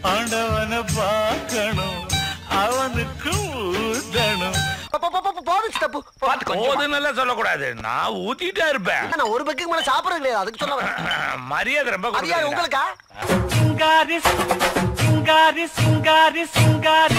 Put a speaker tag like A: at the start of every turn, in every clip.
A: ஆண்டவனை பார்க்கணும் அவனுக்கு ஊதணும்
B: போதுச்சு தப்பு பாத்து கொஞ்சம்
A: போதுன்னு சொல்லக்கூடாது நான் ஊத்திட்டே இருப்பேன்
B: நான் ஒரு பக்கம் மேல சாப்பிடுறது கிடையாது அதுக்கு சொல்ல வரேன்
A: மரியாதை ரொம்ப
B: மரியாதை
A: கொடுக்குறீங்க.
B: உங்களுக்கா
A: சிங்காரி சிங்காரி சிங்காரி சிங்காரி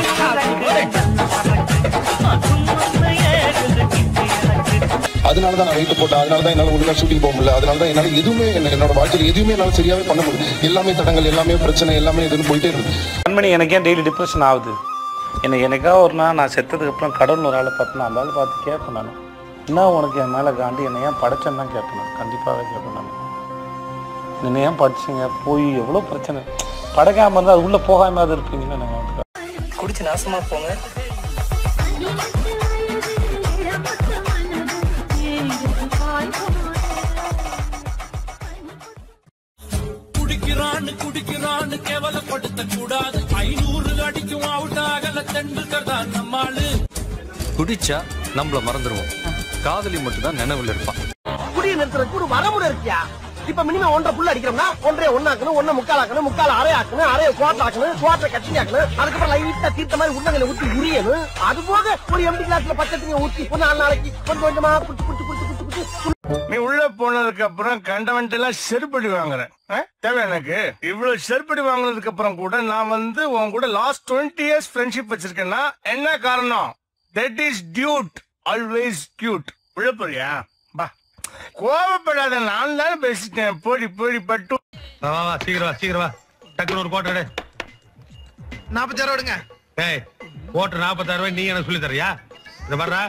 C: அதனால தான் நான் வெயிட் போட்டேன் அதனால தான் என்னால ஒழுங்கா ஷூட்டிங் போக முடியல அதனால தான் என்னால எதுவுமே என்ன- என்னோட வாழ்க்கையில் எதுவுமே என்னால சரியாவே பண்ண முடியல எல்லாமே தடங்கள் எல்லாமே பிரச்சனை எல்லாமே இதுன்னு போயிட்டே இருக்கு
D: கண்மணி எனக்கே டெய்லி டிப்ரெஷன் ஆகுது எனக்கு எனக்கா ஒரு நாள் நான் செத்ததுக்கு அப்புறம் கடவுள் ஒரு ஆளை பார்த்தேன் அந்த ஆள் பார்த்து கேட்பேன் நான் என்ன உனக்கு என் மேலே காண்டி என்னை ஏன் படைச்சேன்னு தான் கேட்பேன் நான் கண்டிப்பாகவே கேட்பேன் நான் என்னை ஏன் படிச்சீங்க போய் எவ்வளோ பிரச்சனை படைக்காம இருந்தால் அது உள்ளே போகாம அது இருப்பீங்கன்னு நான் வந்து
B: குடிச்சு நாசமா போங்க
E: குடிக்கிறான்னு குடிக்கிறான்னு கேவலப்படுத்த கூடாது ஐநூறு அடிக்கும் அவுட் ஆகல தெண்டுக்கர் தான் நம்மாளு
F: குடிச்சா நம்மள மறந்துடுவோம் காதலி மட்டும் தான் நினைவுல இருப்பான்
B: குடிய நிறுத்துறதுக்கு ஒரு வரமுறை இருக்கியா இப்ப மினிமம் ஒன்றரை புள்ள அடிக்கிறோம்னா ஒன்றரை ஒண்ணாக்கணும் ஒண்ணு முக்கால் ஆக்கணும் முக்கால் அரை ஆக்கணும் அரைய குவாட்டர் ஆக்கணும் குவாட்டர் கட்சி ஆக்கணும் அதுக்கப்புறம் லைட்டா தீர்த்த மாதிரி உருளைகளை ஊத்தி உரியணும் அது போக ஒரு எம்டி கிளாஸ்ல பச்சை தண்ணியை ஊத்தி ஒரு நாலு நாளைக்கு கொஞ்சம் கொஞ்சமா குடிச்சு குடிச்சு குடிச்சு குடிச்சு குடிச்சு
A: நீ உள்ள போனதுக்கு அப்புறம் கண்டவன்ட்டு எல்லாம் செருப்படி வாங்குறேன் ஆ? தேவை எனக்கு இவ்வளவு செருப்படி வாங்குனதுக்கு அப்புறம் கூட நான் வந்து உன் கூட லாஸ்ட் டுவெண்ட்டி இயர்ஸ் ஃப்ரெண்ட்ஷிப் வச்சிருக்கேன்னா என்ன காரணம் that is dude always cute உள்ள போறியா பா கோவப்படாத நான் தானே பேசிட்டேன் போடி போடி பட்டு
G: வா வா, வா சீக்கிரம் வா சீக்கிரம் வா டக்குனு ஒரு கோட்டை எடு
H: நாற்பத்தாயிரம் விடுங்க
G: ஏய் கோட்டை நாற்பத்தாயிரம் ரூபாய் நீ எனக்கு சொல்லி தரியா இந்த வர்றா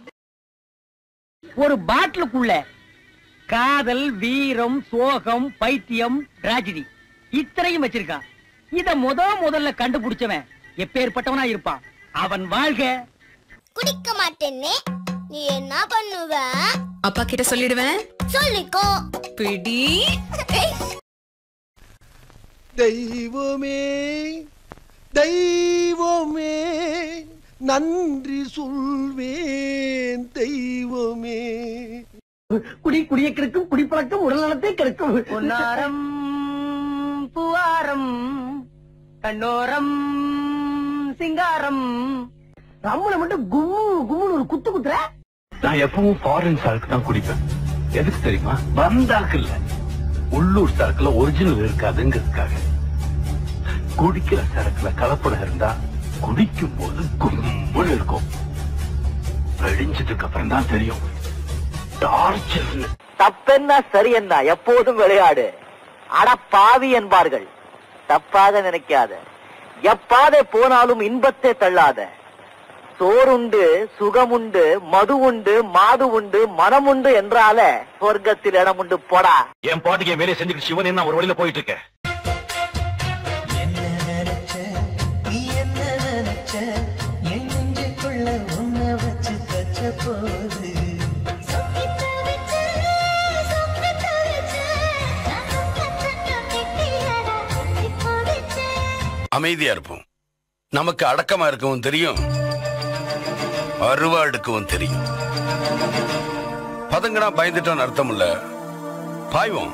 I: ஒரு பாட்டிலுக்குள்ள காதல் வீரம் சோகம் பைத்தியம் டிராஜடி இத்தனையும் வச்சிருக்கான் இத முத முதல்ல கண்டுபிடிச்சவன் எப்பேற்பட்டவனா இருப்பான் அவன் வாழ்க
J: குடிக்க மாட்டேன்னு நீ என்ன பண்ணுவ
K: அப்பா கிட்ட சொல்லிடுவேன்
J: சொல்லிக்கோ
K: பிடி
B: தெய்வமே தெய்வமே நன்றி சொல்வேன் தெய்வமே குடி குடிய கெடுக்கும் குடிப்பழக்கம் உடல்நலத்தை கெடுக்கும்
I: பொன்னாரம் பூவாரம் கண்ணோரம் சிங்காரம்
B: நம்மள மட்டும் கும்மு கும்முன்னு ஒரு குத்து குத்துற
G: நான் எப்பவும் ஃபாரின் சாருக்கு தான் குடிப்பேன் எதுக்கு தெரியுமா வந்தாக்கு இல்ல உள்ளூர் சரக்குல ஒரிஜினல் இருக்காதுங்கிறதுக்காக குடிக்கிற சரக்குல கலப்படம் இருந்தா குடிக்கும் போது கும்முன்னு இருக்கும் வெடிஞ்சதுக்கு அப்புறம் தான் தெரியும் டார்ச்சர்னு
B: தப்பென்ன சரி என்ன எப்போதும் விளையாடு அட பாவி என்பார்கள் தப்பாக நினைக்காத எப்பாதை போனாலும் இன்பத்தை தள்ளாத சோறுண்டு சுகமுண்டு மது உண்டு மாது உண்டு மனம் உண்டு என்றால சொர்க்கத்தில் இடம் உண்டு போடா
G: என் பாட்டுக்கு என் வேலையை செஞ்சுட்டு சிவன் நான் ஒரு வழியில போயிட்டு இருக்கேன்
J: அமைதியா இருப்போம் நமக்கு அடக்கமா இருக்கவும் தெரியும் அருவா எடுக்கவும் தெரியும் பதங்கடா பயந்துட்டோம்னு அர்த்தம் இல்ல பாய்வோம்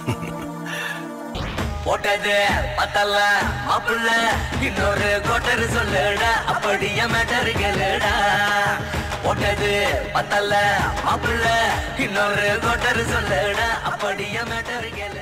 B: போட்டது பத்தல்ல மாப்பிள்ள இன்னொரு கோட்டர் சொல்லுடா அப்படியே மேட்டர் கேளுடா போட்டது பத்தல்ல மாப்பிள்ள இன்னொரு கோட்டர் சொல்லுடா அப்படியே மேட்டர் கேளு